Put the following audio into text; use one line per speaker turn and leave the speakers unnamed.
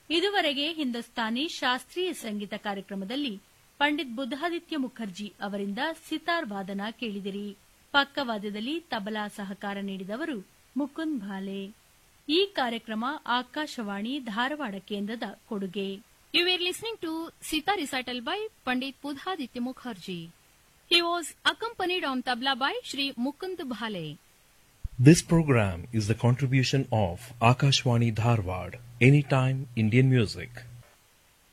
ಇದುವರೆಗೆ ಹಿಂದೂಸ್ತಾನಿ ಶಾಸ್ತ್ರೀಯ ಸಂಗೀತ ಕಾರ್ಯಕ್ರಮದಲ್ಲಿ ಪಂಡಿತ್ ಬುದ್ಧಾದಿತ್ಯ ಮುಖರ್ಜಿ ಅವರಿಂದ ಸಿತಾರ್ ವಾದನ ಕೇಳಿದಿರಿ ಪಕ್ಕವಾದ್ಯದಲ್ಲಿ ತಬಲಾ ಸಹಕಾರ ನೀಡಿದವರು ಮುಕುಂದ್ ಭಾಲೆ ಈ ಕಾರ್ಯಕ್ರಮ ಆಕಾಶವಾಣಿ ಧಾರವಾಡ ಕೇಂದ್ರದ ಕೊಡುಗೆ
You were listening to Sita recital by Pandit Budhaditya Mukherjee. He was accompanied on tabla by Shri Mukund Bhale.
This program is the contribution of Akashwani Dharwad, Anytime Indian Music.